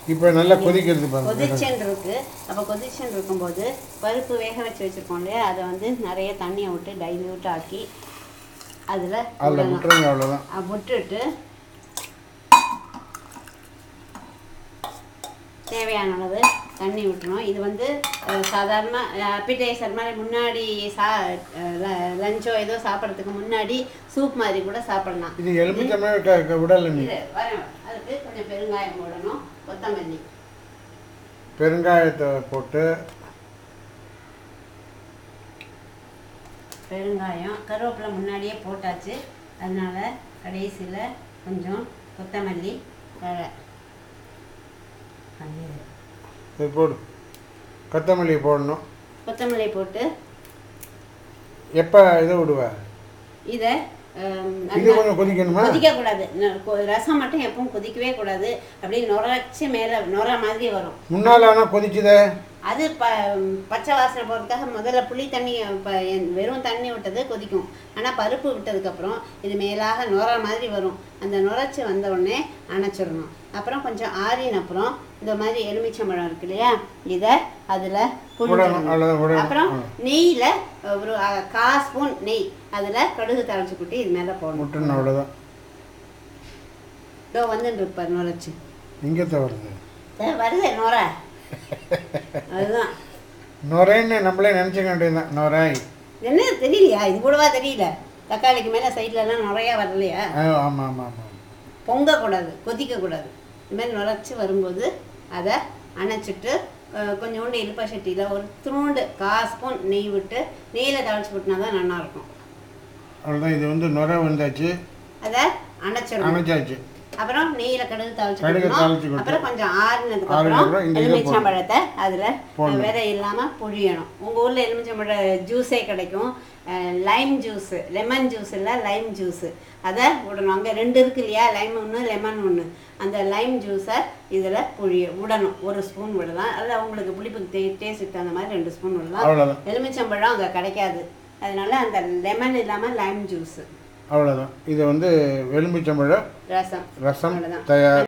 இப்போ நல்லா கொதிக்கிறது பாருங்க கொதிச்சன் இருக்கு அப்போ கொதிச்சன் இருக்கும்போது பருப்பு வேக வச்சு வச்சுருக்கோம் இல்லையா அதை வந்து நிறைய தண்ணியை விட்டு டைல்யூட் ஆக்கி அதில் அதில் விட்டுருங்க அவ்வளோதான் விட்டுட்டு தேவையான அளவு தண்ணி விட்டணும் இது வந்து அஹ், சாதாரண அப்பிடைசர் மாதிரி முன்னாடி சா லஞ்சோ ஏதோ சாப்பிட்றதுக்கு முன்னாடி சூப் மாதிரி கூட சாப்பிடலாம் இது எலுமிச்சமே க க- விடலை நீ இது வரேன். அதுக்கு கொஞ்சம் பெருங்காயம் போடணும் கொத்தமல்லி பெருங்காயத்தை போட்டு பெருங்காயம் கருவேப்பிலை முன்னாடியே போட்டாச்சு அதனால கடைசியில் கொஞ்சம் கொத்தமல்லி தழை பன்னீர் இது போடு கொத்தமல்லி போடணும் கொத்தமல்லி போட்டு எப்போ இதை விடுவ இதை இது கொஞ்சம் கொதிக்கணுமா கொதிக்க கூடாது ந- கொ- ரசம் மட்டும் எப்பவும் கொதிக்கவே கூடாது அப்படியே நுரைச்சி மேலே நுர மாதிரி வரும் முன்னால் ஆனால் கொதிச்சுதே அது ப பச்சை வாசனை போகிறதுக்காக முதல்ல புளி தண்ணி ப என் வெறும் தண்ணி விட்டது கொதிக்கும் ஆனால் பருப்பு விட்டதுக்கப்புறம் இது மேலாக நுர மாதிரி வரும் அந்த நுரைச்சி வந்த உடனே அணைச்சிடணும் அப்புறம் கொஞ்சம் ஆறின அப்புறம் இந்த மாதிரி எலுமிச்சம்பழம் இருக்கு இல்லையா இதை அதில் விடணும் அவ்வளோதான் விடணும் அப்புறம் நெய்யில் ஒரு அஹ், கா ஸ்பூன் நெய் அதில் கடுகு தழைச்சி குட்டி இது மேலே போடணும் விட்டுணும் அவ்வளோதான் இதோ வந்துட்டு இருப்பார் நுரைச்சி இங்கே தவறுது இதோ வருது நுர அதுதான் நுரைன்னு நம்மளே நினச்சிக்க வேண்டியதுதான் நுரை என்ன தெரியலையா இது கூடவா தெரியல தக்காளிக்கு மேலே சைட்லலாம் நிறையா வரலையா ஆ ஆமாம் ஆமாம் ஆமாம் பொங்கக்கூடாது கொதிக்கக்கூடாது இது மாதிரி நுரைச்சி வரும்போது அதை அணைச்சிட்டு அஹ், கொஞ்சோண்டு இழுப்ப சட்டியில் ஒரு துணூண்டு கால் ஸ்பூன் நெய் விட்டு நெய்யில் தழைச்சி விட்டுனா தான் நல்லாயிருக்கும் அவ்வளோதான் இது வந்து நுரை வந்தாச்சு அதை அணைச்சிடணும் அணைச்சாச்சு அப்புறம் நெய்யில் கடுகு தாளிச்சு கடுகு தாளிச்சு கொடுக்கணும் கொடுத்து. அப்புறம் கொஞ்சம் ஆறுனதுக்கு ஆறுனதுக்கு அப்புறம் அப்புறம் இந்த இதை எலுமிச்சம்பழத்தை அதில் போடணும். விதை இல்லாமல் புழியணும் உங்கள் ஊரில் எலுமிச்சம்பழ ஜூஸே கிடைக்கும் லைம் ஜூஸு லெமன் ஜூஸ் இல்லை லைம் ஜூஸு அதை விடணும் அங்கே ரெண்டு இருக்கு இல்லையா லைம் ஒன்று லெமன் ஒன்று அந்த லைம் ஜூஸை இதில் புழிய விடணும் ஒரு ஸ்பூன் விடலாம் அதில் உங்களுக்கு புளிப்புக்கு டே டேஸ்ட்டுக்கு தகுந்த மாதிரி ரெண்டு ஸ்பூன் விடலாம் அவ்வளோதான் எலுமிச்சம்பழம் அங்கே கிடைக்காது அதனால அந்த லெமன் இல்லாமல் லைம் ஜூஸு அவ்வளோதான் இது வந்து எலுமிச்சம்பழம் ரசம் ரசம் அவ்வளவுதான். தயார்